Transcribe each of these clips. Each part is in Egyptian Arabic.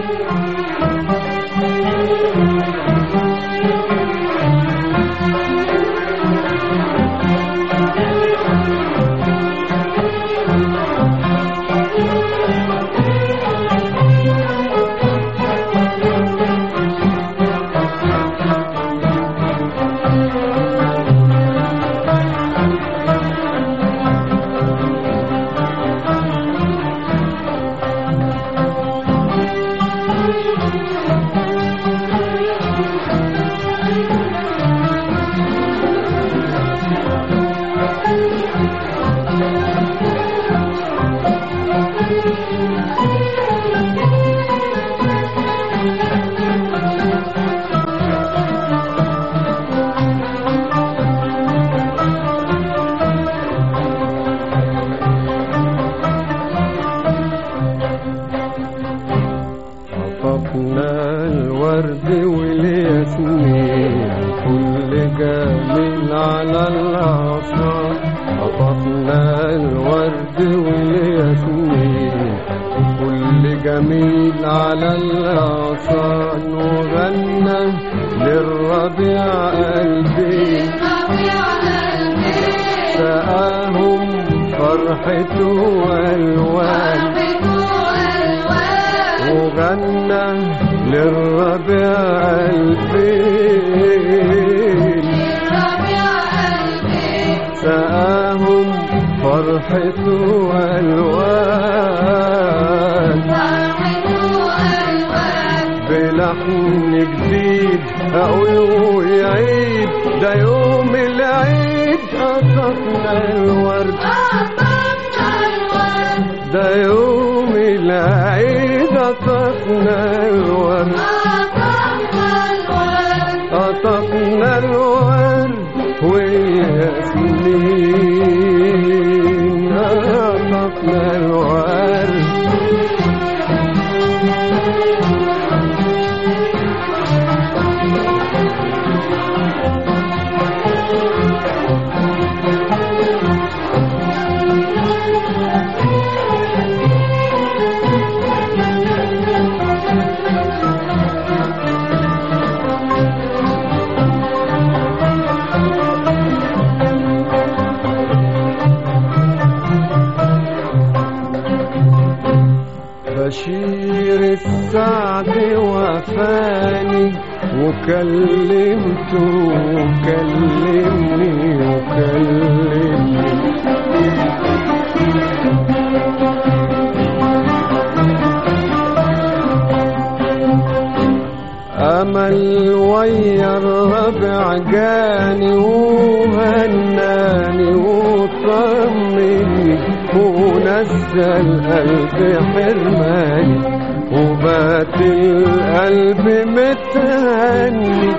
عطفنا الورد والياسمين كل جميل على الأعصار عطفنا الورد والياسمين كل جميل على الأغصان وغنى للربيع قلبي سقاهم فرحته والوان وغنى للربيع قلبي سقاهم فرحته والوان بلحن جديد أقول يعيد ده يوم العيد قطفنا الورد ده يوم العيد قطفنا الورد قطفنا الورد والياسمين قطفنا الورد بشير السعد وفاني وكلمته وكلمني وكلمني أمل ويا الربع جاني وهناني وطمني ونزل قلبي حرماني وبات القلب متهني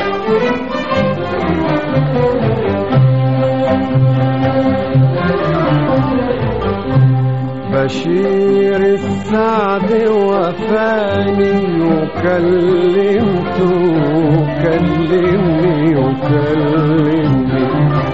بشير السعد وفاني وكلمته وكلمني وكلمني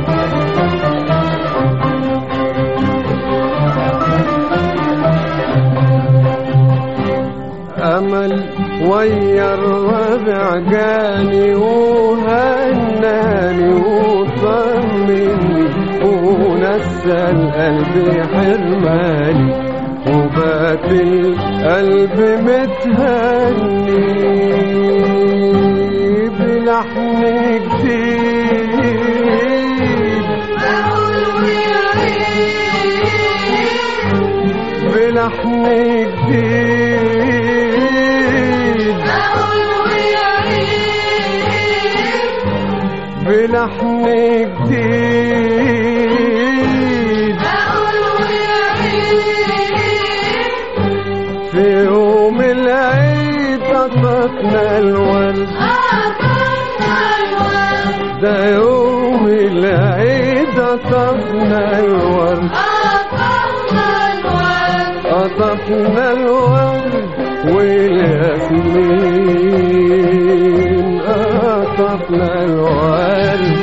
أمل ويا الربع جاني وهناني وطمني ونسى القلب حرماني وبات القلب متهني بلحن جديد بلحن جديد بلحن جديد في يوم العيد قطفنا الورد ده يوم العيد قطفنا الورد قطفنا الورد والياسمين قطفنا الورد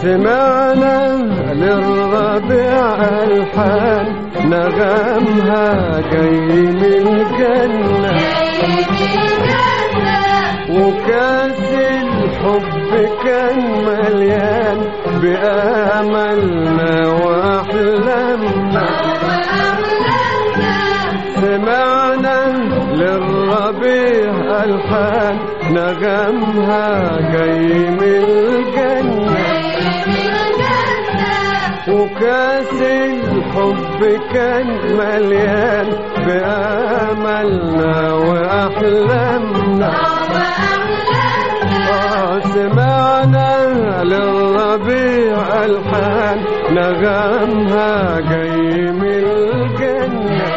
سمعنا للربيع ألحان نغمها جاي من الجنة وكاس الحب كان مليان بآملنا وأحلامنا سمعنا للربيع ألحان نغمها جاي من الجنة وكاس الحب كان مليان بآملنا وأحلامنا آه سمعنا للربيع ألحان نغمها جاي من الجنة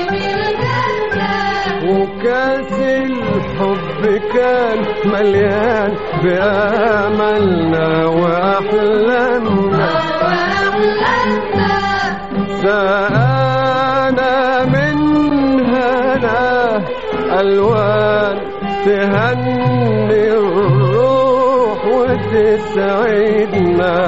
وكاس الحب كان مليان بآملنا وأحلامنا سأنا من هنا ألوان تهني الروح وتسعدنا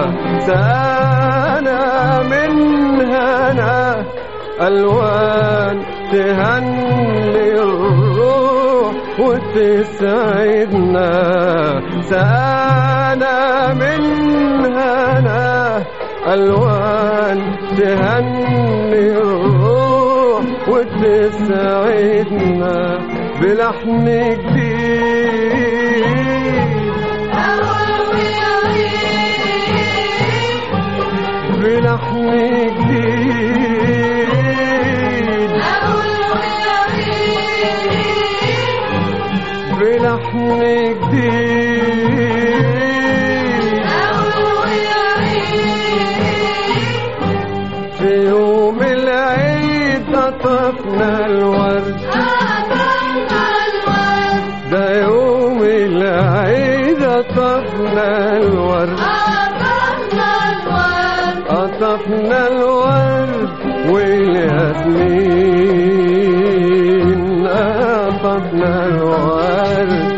سأنا من هنا ألوان تهني الروح وتسعدنا سأنا من هنا ألوان تهني الروح وتسعدنا بلحن جديد بلحن جديد بلحن جديد في يوم العيد قطفنا الورد ده يوم العيد قطفنا الورد قطفنا الورد والياسمين قطفنا الورد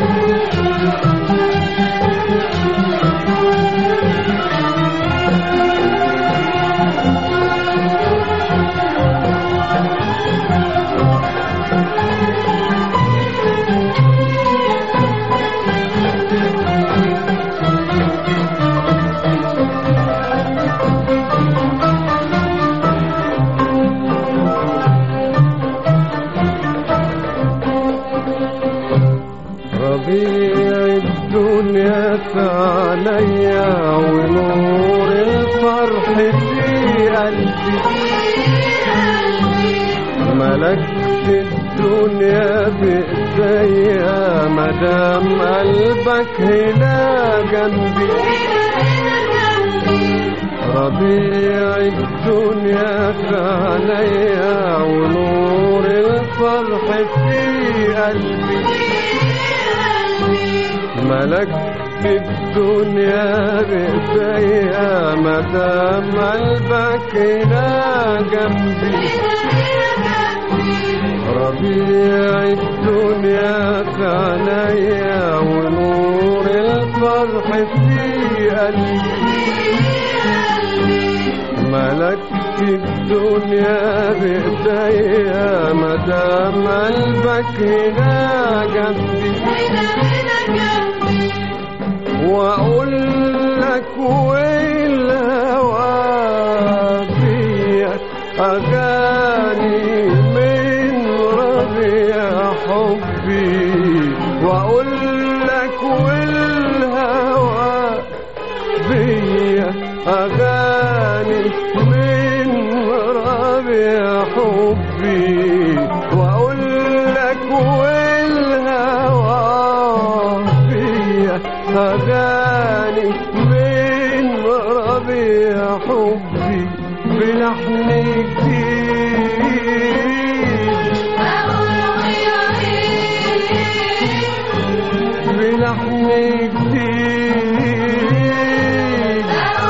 ربيع الدنيا فعليا ونور الفرح في قلبي ملكت الدنيا بإيديا مدام قلبك هنا جنبي ربيع الدنيا فعليا ونور الفرح في قلبي ملكت الدنيا بإيديا مدام قلبك هنا جنبي ربيع الدنيا في عينيا ونور الفرح في قلبي ملكت الدنيا بإيديا مدام قلبك هنا جنبي واقول لك والهوى فيك اغاني من ربيع حبي واقول لك والهوى فيك اغاني من ربيع حبي واقول لك والهوى فيك أغاني من ربيع حبي بلحن جديد بلحن جديد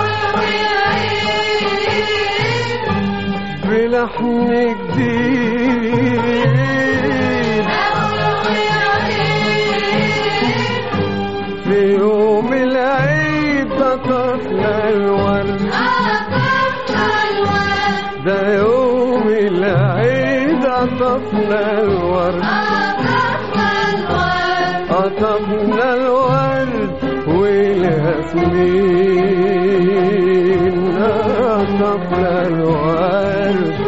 بلحن جديد في يوم العيد طفنا ياسمين أصفل الورد